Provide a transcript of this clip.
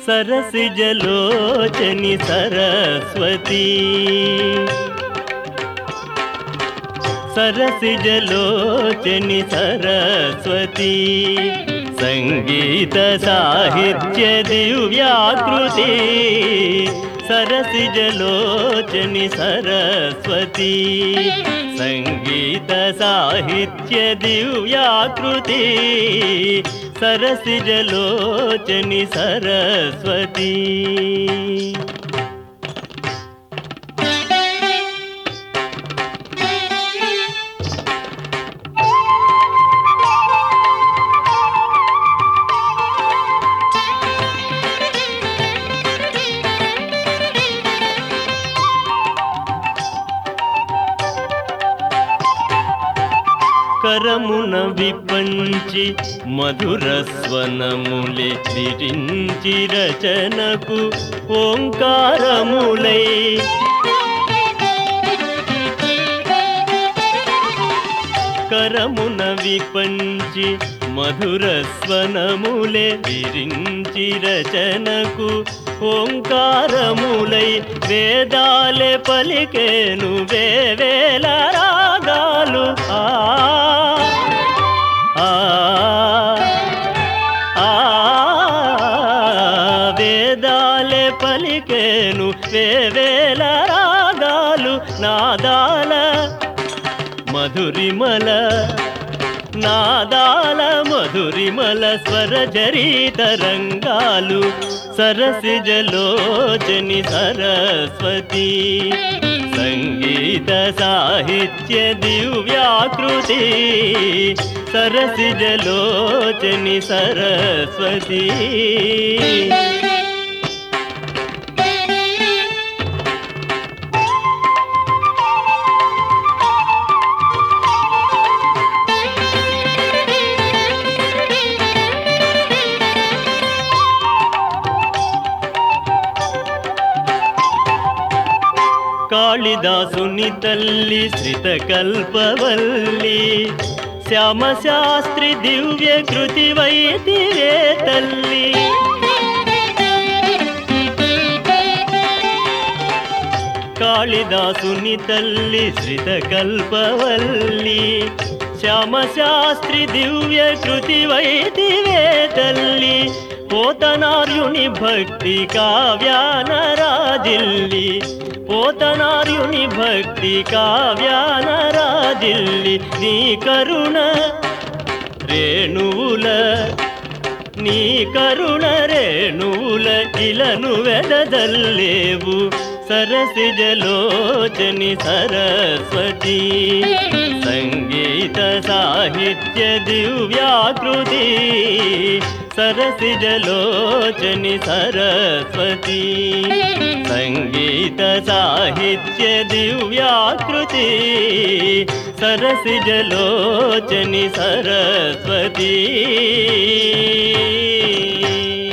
సరసిజలోచని సరస్వతి సరసిజలోచని సరస్వతి సంగీత సాహిత్య దివ్యాకృతి సరసిజలోచని సరస్వతి సంగీత సాహిత్య దివ్యాకృతి సరసిజలోచని సరస్వతి కరమున విపంచి మధుర స్వనములే విరించి రచనకు ఓంకారములై కరమున విపంచి మధుర స్వనములే విరించి రచనకు ఓంకారములై వేదాలే పలికేను వేవేల రాగాలు ఆ ఆ ఆ వేదాలే పలికేను వేవేల రాగాలు నాదాల మధురిమల నాదాల మధురిమల స్వర తరంగాలు సరసిజలోచని సరస్వతి సంగీత సాహిత్య దివ్యాకృతి సరసిజలోచని సరస్వతి కాళిదాసుని తల్లి శ్రిత కల్పవల్లి శ్యామశాస్త్రి దివ్య కృతి వైతివే తల్లి కాళిదాసుని తల్లి శ్రిత కల్పవల్లి శ్యామశాస్త్రి దివ్య కృతి వైతివే తల్లి పోతనార్యుని భక్తి కావ్యాన రాజిల్లి పోతనార్యుని భక్తి కావ్యాన రాజిల్లి నీ కరుణ రేణువుల నీ కరుణ రేణువుల ఇలను వెదదల్లేవు సరసిజలోచని సరస్వతి సంగీత సాహిత్య దివ్యాకృతి సరసిజలోచని సరస్వతి సంగీత సాహిత్య దివ్యాకృతి సరసిజలోచని సరస్వతి